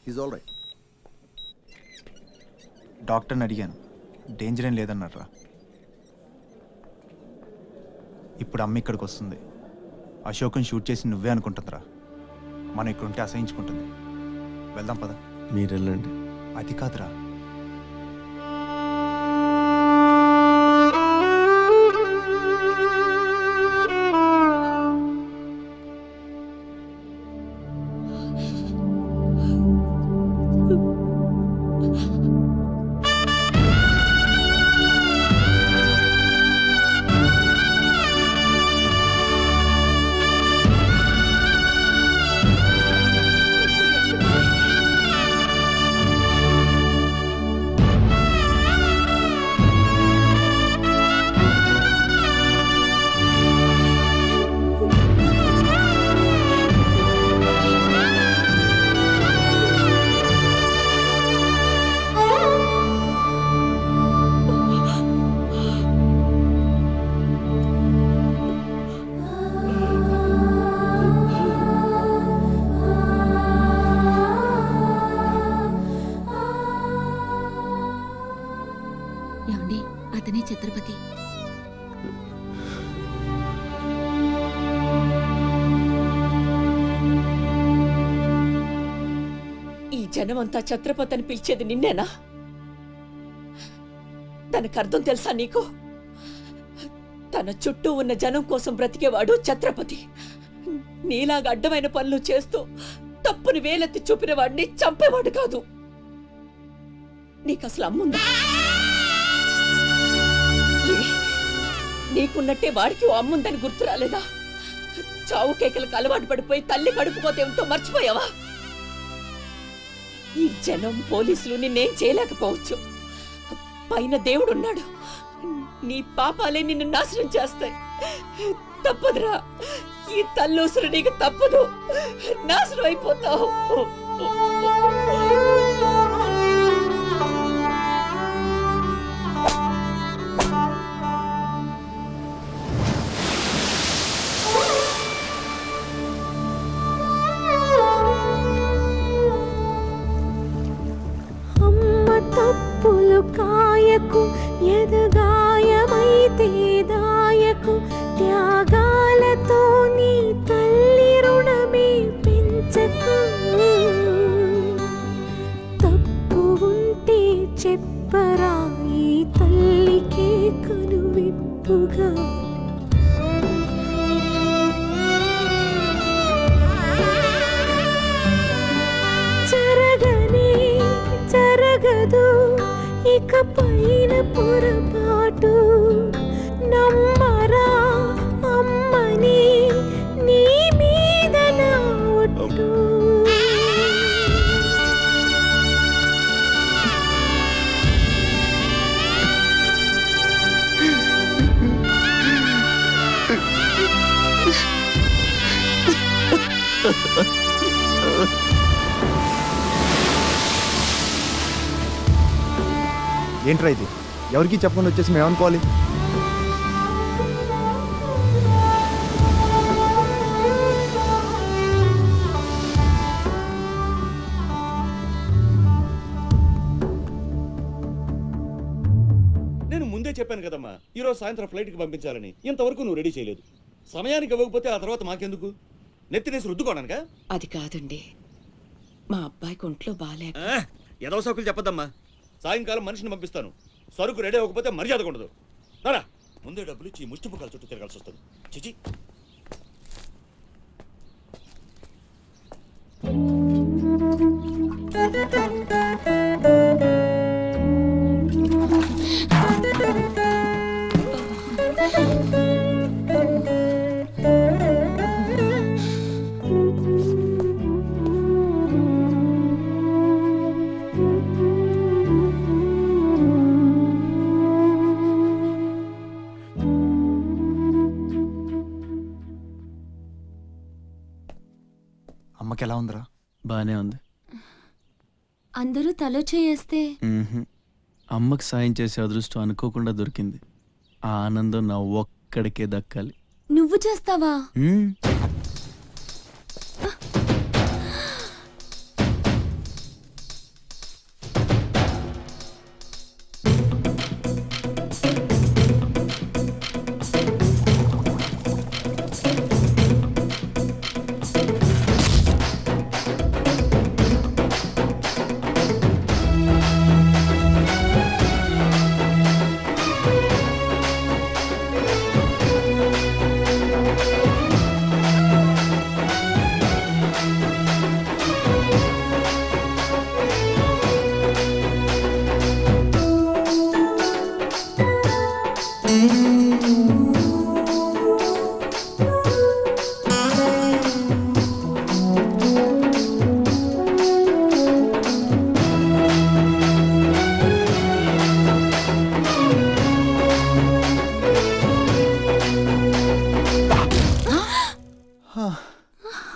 Is all right డాక్టర్ని అడిగాను danger ఏం లేదన్నారా ఇప్పుడు అమ్మ ఇక్కడికి వస్తుంది అశోక్ని షూట్ చేసి నువ్వే అనుకుంటుందిరా మనం ఇక్కడ ఉంటే అసహించుకుంటుంది వెళ్దాం పద మీరు వెళ్ళండి అది కాదురా ఏమండి అతనే ఛత్రపతి ఈ జనమంతా ఛత్రపతి అని పిలిచేది నిన్నేనా దానికి అర్థం తెలుసా నీకు తన చుట్టూ ఉన్న జనం కోసం బ్రతికేవాడు ఛత్రపతి నీలాగా అడ్డమైన పనులు చేస్తూ తప్పుని వేలెత్తి చూపిన వాడిని చంపేవాడు కాదు నీకు అసలు అమ్ముందా ఏ? నీకున్నట్టే వాడికి ఓ అమ్ముందని గుర్తు రాలేదా చావు కేకలకు అలవాటు పడిపోయి తల్లి కడుపుకోతే ఏమిటో మర్చిపోయావా ఈ జనం పోలీసులు నిన్నేం చేయలేకపోవచ్చు పైన దేవుడున్నాడు నీ పాపాలే నిన్ను నాశనం చేస్తాయి తప్పదురా ఈ తల్లూసురు నీకు తప్పదు నాశనం అయిపోతావు అమ్మ తప్పులు కాయకు ఎదగాయమైతే దాయకు త్యాగాలతో నీ తల్లి రుణమే పెంచకు తప్పు ఉంటే చెప్పరా ఈ తల్లికే కనువిప్పుగా జరగనే జరగదు ఇక పైన పొరపాటు నమ్మరా అమ్మని నీ మీద నా ఒట్టు ఏంట్రా ఇది ఎవరికి చెప్పకుండా వచ్చేసి మేము అనుకోవాలి నేను ముందే చెప్పాను కదమ్మా ఈ రోజు సాయంత్రం ఫ్లైట్ కి పంపించాలని ఇంతవరకు నువ్వు రెడీ చేయలేదు సమయానికి ఇవ్వకపోతే ఆ తర్వాత మాకెందుకు నెత్తినేసి రుద్దుకోవడానికా అది కాదండి మా అబ్బాయికి ఒంట్లో బాగాలేక ఆ, ఏదో సౌకులు చెప్పద్దమ్మా సాయంకాలం మనిషిని పంపిస్తాను సరుకు రెడీ అవ్వకపోతే మర్యాద ఉండదు రారా ముందే డబ్బులు ఇచ్చి ఈ ముష్టి పుకాల చుట్టూ తిరగాల్సి వస్తుంది చిచి అమ్మకి ఎలా ఉందిరా బానే ఉంది అందరూ తలో చేయేస్తే మ్మ్హ్మ్. అమ్మకి సాయం చేసే అదృష్టం అనుకోకుండా దొరికింది ఆ ఆనందం నా ఒక్కడికే దక్కాలి నువ్వు చేస్తావా మ్మ్.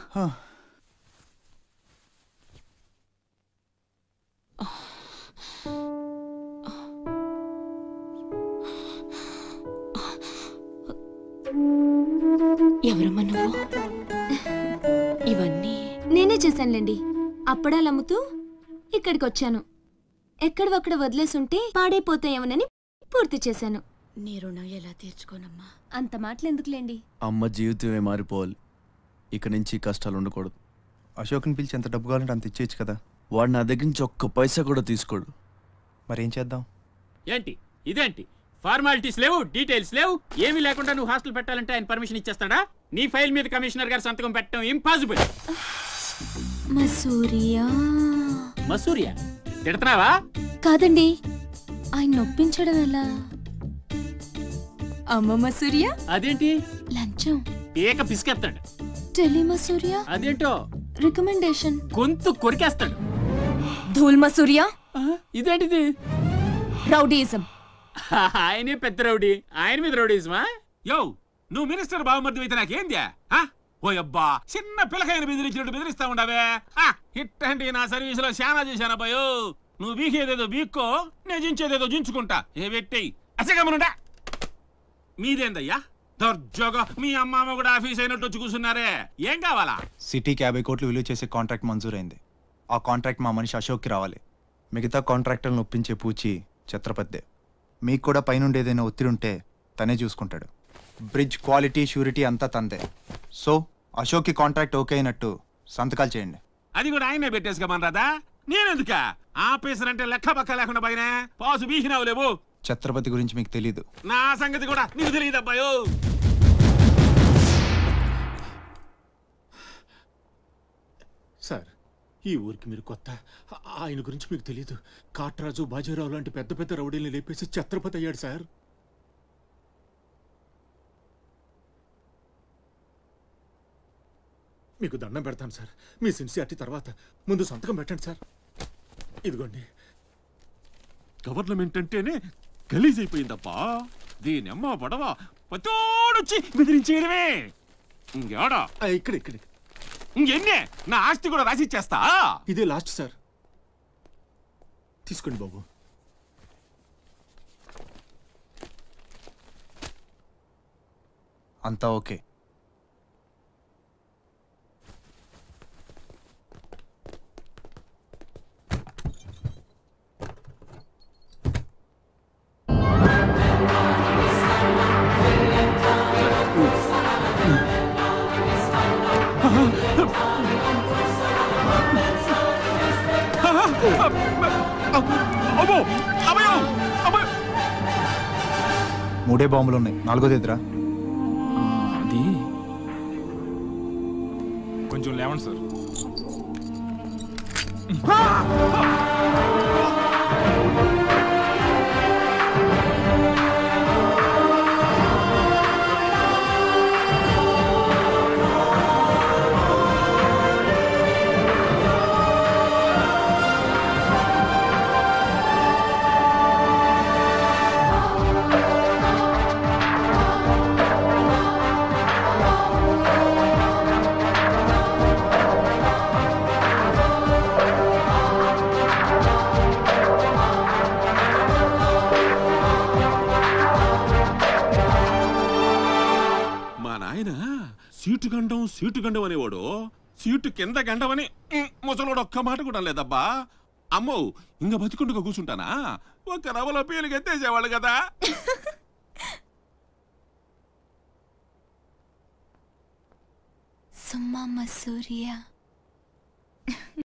ఎవరమ్మా నువ్వు ఇవన్నీ నేనే చేశానులేండి అప్పడాలు అమ్ముతూ ఇక్కడికి వచ్చాను ఎక్కడవక్కడ వదిలేసుంటే పాడైపోతాయేమోనని పూర్తి చేశాను నీ రుణం ఎలా తీర్చుకోనమ్మా అంత మాటలు ఎందుకులేండి అమ్మ జీవితమే మారిపోవాలి ఇక నుంచి ఈ కష్టాలు ఉండకూడదు అశోక్ని పిలిచి ఎంత డబ్బు కావాలంటే అంత ఇచ్చేయచ్చు కదా వాడు నా దగ్గర నుంచి ఒక్క పైసా కూడా తీసుకోడు మరి ఏం చేద్దాం ఏంటి ఇదేంటి ఫార్మాలిటీస్ లేవు డీటెయిల్స్ లేవు ఏమీ లేకుండా నువ్వు హాస్టల్ పెట్టాలంటే ఆయన పర్మిషన్ ఇచ్చేస్తాడా నీ ఫైల్ మీద కమిషనర్ గారు సంతకం పెట్టడం ఇంపాసిబుల్ మసూరియా మసూరియా తిడుతున్నావా కాదండి ఆయన నొప్పించడం ఎలా అమ్మ మసూరియా అదేంటి లంచం ఏక పిసికేస్తాడు టెలి మసూరియా అదేంటో రికమెండేషన్ గొంతు కొరికేస్తాడు ధూల్ మసూరియా ఆ, ఇదేంటిది రౌడీయిజం ఆయనే పెద్ద రౌడీ ఆయన మీద రౌడీజమా యో నువ్వు మినిస్టర్ బావమర్ది అయితే నాకేంద్యా ఆ? ఓ అబ్బా చిన్న పిల్లకాయని బెదిరించినట్టు బెదిరిస్తా ఉండవే ఆ, ఇట్టండి నా సర్వీసులో శానా చేశానబ్బాయో నువ్వు బీకేదేదో బీక్కో నేను జించేదేదో జించుకుంటా ఏ పెట్టేయి అసగమనుండా మీదేందయ్యా దర్జోగా మీ అమ్మమ్మ కూడా ఆఫీస్ అయినట్టు వచ్చి కూర్చున్నారే ఏం కావాలా సిటీకి యాభై కోట్లు విలువ చేసే కాంట్రాక్ట్ మంజూరైంది ఆ కాంట్రాక్ట్ మా మనిషి అశోక్కి రావాలి మిగతా కాంట్రాక్టర్లను ఒప్పించే పూచి ఛత్రపతిదే మీకు కూడా పైనుండి ఏదైనా ఒత్తిడి ఉంటే తనే చూసుకుంటాడు బ్రిడ్జ్ క్వాలిటీ షూరిటీ అంతా తందే సో అశోక్కి కాంట్రాక్ట్ ఓకే అయినట్టు సంతకాలు చేయండి అది కూడా ఆయనే పెట్టేసుకోమనరాదా నేనెందుక ఆఫీసర్ అంటే లెక్క పక్క లేకుండా పైన పాసు బీసినావు లేవు ఛత్రపతి గురించి మీకు తెలీదు నా సంగతి కూడా నీకు తెలియదు అబ్బాయో సార్ ఈ ఊరికి మీరు కొత్త ఆ- ఆయన గురించి మీకు తెలియదు కాట్రాజు బాజీరావు లాంటి పెద్ద పెద్ద రౌడీల్ని లేపేసి ఛత్రపతి అయ్యాడు సార్ మీకు దండం పెడతాను సార్ మీ సిన్సియారిటీ తర్వాత ముందు సంతకం పెట్టండి సార్ ఇదిగోండి గవర్నమెంట్ అంటేనే గలీజ్ అయిపోయిందప్పా దీని అమ్మ పడవ పతోడొచ్చి బెదిరించేయడమే ఇంకేడా ఆ, ఇక్కడ ఇక్కడ ఇంకెన్నే నా ఆస్తి కూడా రాసి ఇచ్చేస్తా ఇదే లాస్ట్ సార్ తీసుకోండి బాబు అంతా ఓకే అమ్మో అమ్మయో అమ్మో మూడే బాంబులు ఉన్నాయి నాలుగోది ఎదురా అది కొంచెం లేవండి సార్ మా నాయన సీటు గండం సీటు గండం అనేవాడు సీటు కింద గండమని ఉమ్, ముసలోడు ఒక్క మాట కూడా లేదబ్బా అమ్మో ఇంక బతికుండగా కూర్చుంటానా ఒక రవలో పేలు ఎత్తేసేవాళ్ళు కదా సుమ్మా మసూరియా